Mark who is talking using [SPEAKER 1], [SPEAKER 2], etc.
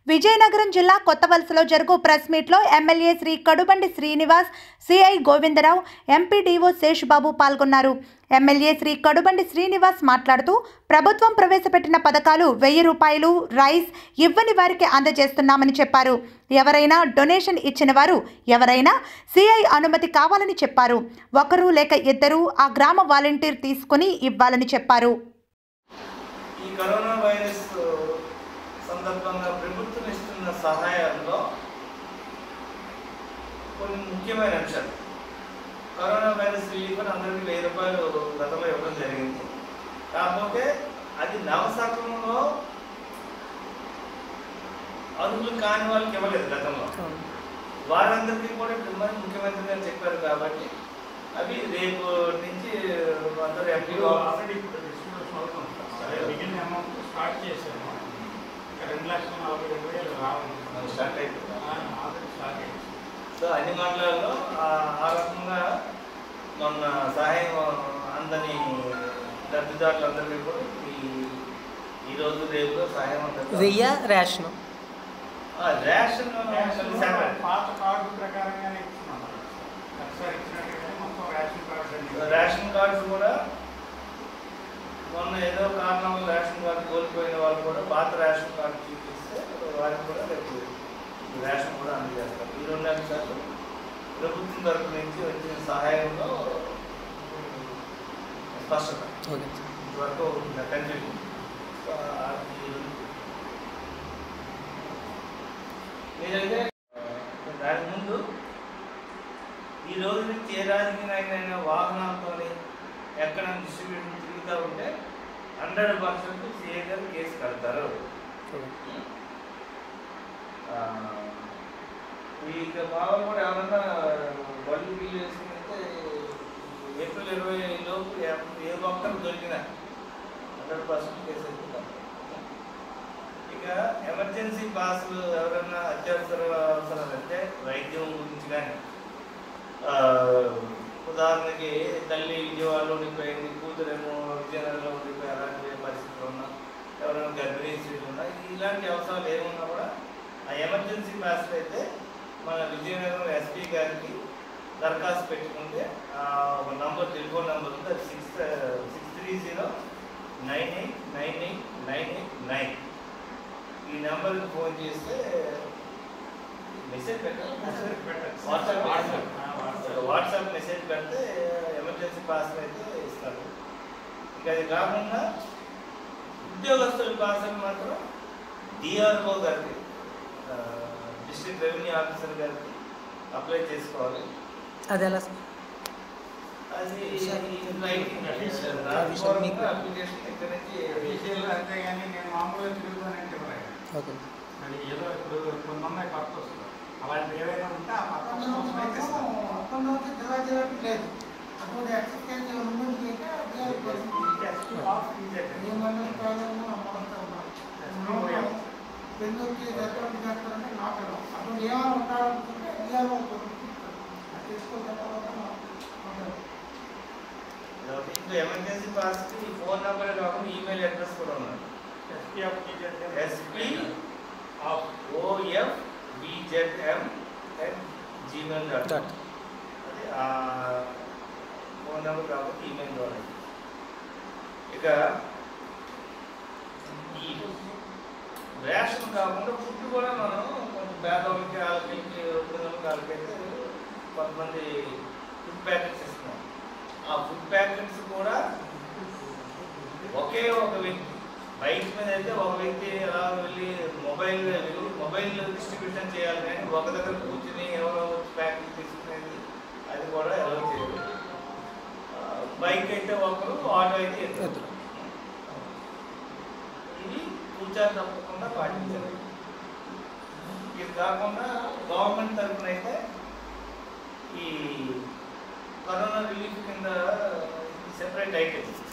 [SPEAKER 1] విజయనగరం జిల్లా కొత్తవలసలో జరుగు ప్రెస్ మీట్లో MLA Shri Kadubandi Srinivas CI Govindarao MPDO Seshubabu పాల్గొన్నారు ఎమ్మెల్యే శ్రీ కడుబండి శ్రీనివాస్ మాట్లాడుతూ ప్రభుత్వం ప్రవేశపెట్టిన పథకాలు వెయ్యి రూపాయలు రైస్ ఇవ్వని వారికి అందజేస్తున్నామని చెప్పారు ఎవరైనా డొనేషన్ ఇచ్చిన వారు ఎవరైనా సిఐ అనుమతి కావాలని చెప్పారు ఒకరు లేక ఇద్దరు ఆ గ్రామ వాలంటీర్ తీసుకుని ఇవ్వాలని చెప్పారు
[SPEAKER 2] ఈ కరోనా వైరస్ సందర్భంగా ప్రభుత్వం ఇస్తున్న సహాయాల్లో కొన్ని ముఖ్యమైన అంశాలు కరోనా వైరస్ రిలీఫ్ అని అందరికీ వెయ్యి రూపాయలు గతంలో ఇవ్వడం జరిగింది కాకపోతే అది నవశాఖంలో అర్హులు కాని వాళ్ళకి ఇవ్వలేదు గతంలో వారందరికీ కూడా ఇప్పుడు మరి ముఖ్యమంత్రి గారు చెప్పారు కాబట్టి అవి రేపు నుంచి అందరూ ఎంపీ
[SPEAKER 3] ఆల్రెడీ ఇప్పుడు డిస్ట్రిబ్యూషన్ అవుతుంది సార్ మిగిలిన అమౌంట్ స్టార్ట్ చేసాము ఇంకా రెండు లక్షల నలభై రెండు వేలు రావాలి
[SPEAKER 2] స్టార్ట్ అయిపోయింది
[SPEAKER 3] ఆల్రెడీ స్టార్ట్ అయింది
[SPEAKER 2] సో అన్ని మండలాల్లో ఆ- ఆ రకంగా మొన్న సహాయం అందని లబ్ధిదారులందరికీ కూడా ఈ ఈరోజు రేపు సహాయం అందరికీ
[SPEAKER 4] వెయ్య రేషను
[SPEAKER 2] ఆ, రేషన్
[SPEAKER 3] రేషన్
[SPEAKER 2] సెపరేట్
[SPEAKER 3] పాత కార్డు ప్రకారంగానే ఇస్తున్నాం ఒకసారి ఇచ్చినట్టుగానే మొత్తం రేషన్ కార్డు అన్ని
[SPEAKER 2] రేషన్ కార్డ్స్ కూడా మొన్న ఏదో కారణం వల్ల రేషన్ కార్డు కోల్పోయిన వాళ్ళు కూడా పాత రేషన్ కార్డు చూపిస్తే వారికి కూడా రేపు రేషన్ కూడా అందజేస్తారు ఈ రెండు అంశాలు ప్రభుత్వం తరపు నుంచి వచ్చిన సహాయంలో స్పష్టత
[SPEAKER 4] ఓకే
[SPEAKER 2] ఇంతవరకు కన్ఫ్యూజన్ మీరైతే దాని ముందు ఈ రోజు నుంచి ఏ రాజకీయ నాయకులైనా వాహనాలతో ఎక్కడ డిస్ట్రిబ్యూషన్ తిరుగుతూ ఉంటే హండ్రెడ్ పర్సెంట్ సీఏ గారు కేసు కడతారు ఆ, ఇక మామూలు కూడా ఏమన్నా బళ్ళు బిల్లు వేసుకుంటే ఏప్రిల్ ఇరవై లోపు ఏ- ఏ ఒక్కరు దొరికినా హండ్రెడ్ పర్సెంట్ కేసు ఎక్కుతాం ఇక ఎమర్జెన్సీ పాసులు ఎవరైనా అత్యవసర అవసరాలు అంటే వైద్యం గురించి కానీ ఉదాహరణకి తల్లి విజయవాడలో ఉండిపోయింది కూతురేమో విజయనగరంలో ఉండిపోయి అలాంటి పరిస్థితులు ఉన్నా ఎవరైనా గర్భిణీ స్త్రీలు ఉన్నా ఇలాంటి అవసరాలు ఏమున్నా కూడా ఆ ఎమర్జెన్సీ పాస్లు అయితే మన విజయనగరం ఎస్పీ గారికి దరఖాస్తు పెట్టుకుంటే ఆ, ఒక నంబర్ టెలిఫోన్ నంబర్ ఉంది అది six six three zero nine eight nine eight nine eight nine ఈ నెంబర్కి ఫోన్ చేస్తే మెసేజ్ పెట్టాలి వాట్సాప్ వాట్సాప్ వాట్సాప్ మెసేజ్ పెడితే ఎమర్జెన్సీ పాస్ అయితే ఇస్తారు ఇంకా అది కాకుండా ఉద్యోగస్తుల పాస్ మాత్రం డిఆర్ఓ గారికి డిస్ట్రిక్ట్ రెవెన్యూ ఆఫీసర్ గారికి అప్లై చేసుకోవాలి
[SPEAKER 4] అది ఎలా సార్
[SPEAKER 2] అది
[SPEAKER 4] మీకు-
[SPEAKER 2] అప్లికేషన్ ఇక్కడ నుంచి
[SPEAKER 3] విషయాలు అంతేగాని నేను మామూలుగా తిరుగుతానంటే మరి
[SPEAKER 4] ఓకే
[SPEAKER 3] అది ఏదో ఇప్పుడు కొన్ని ఉన్నాయి కొత్త వస్తుంది అలాంటి ఏవైనా ఉంటే ఆ కొత్త వస్తువులు కోసమే తెస్తాను
[SPEAKER 5] లేదు అప్పుడు ఎక్సర్సైజ్ ఉంది
[SPEAKER 3] ఆఫ్ ఈజెడ్.
[SPEAKER 5] పెళ్ళొచ్చి ఎటువంటి చేస్తారంటే నాకు అప్పుడు ఏమైనా ఉంటారనుకుంటే ఇయ్యాలో తీసుకున్న తర్వాత ఉంటారు
[SPEAKER 2] ఇంకా ఎమర్జెన్సీ పాస్కి ఈ ఫోన్ నెంబర్ కాకుండా ఈమెయిల్ అడ్రస్ కూడా ఉన్నది
[SPEAKER 3] SP of EZ.
[SPEAKER 2] SP
[SPEAKER 3] of
[SPEAKER 2] OF BZM at Gmail dot
[SPEAKER 4] dot
[SPEAKER 2] అది ఆ ఫోన్ నెంబర్ కాబట్టి ఈమెయిల్ ద్వారా ఇక ఈ రేషన్ కాకుండా ఫుడ్ కూడా మనం కొంచెం పేదవాళ్ళకి వాళ్ళకి పిల్లలకి వాళ్ళకైతే కొంతమంది ఫుడ్ ప్యాకెట్స్ ఇస్తున్నాం ఆ ఫుడ్ ప్యాకెట్స్ కూడా ఒకే ఒక వ్యక్తి బైక్ మీద అయితే ఒక వ్యక్తి అలా వెళ్ళి మొబైల్ వెళ్ళి మొబైల్ డిస్ట్రిబ్యూషన్ చేయాలి కానీ ఒక దగ్గర కూర్చుని ఎవరో వచ్చి ప్యాకెట్ తీసుకునేది అది కూడా ఎలా చేయదు ఆ, బైక్ అయితే ఒకరు ఆటో అయితే ఇద్దరు
[SPEAKER 4] ఇద్దరు.
[SPEAKER 2] ఇది తూచా తప్పకుండా పాటించాలి ఇది కాకుండా గవర్నమెంట్ తరఫున అయితే ఈ కరోనా రిలీఫ్ కింద సెపరేట్ ఐటమ్స్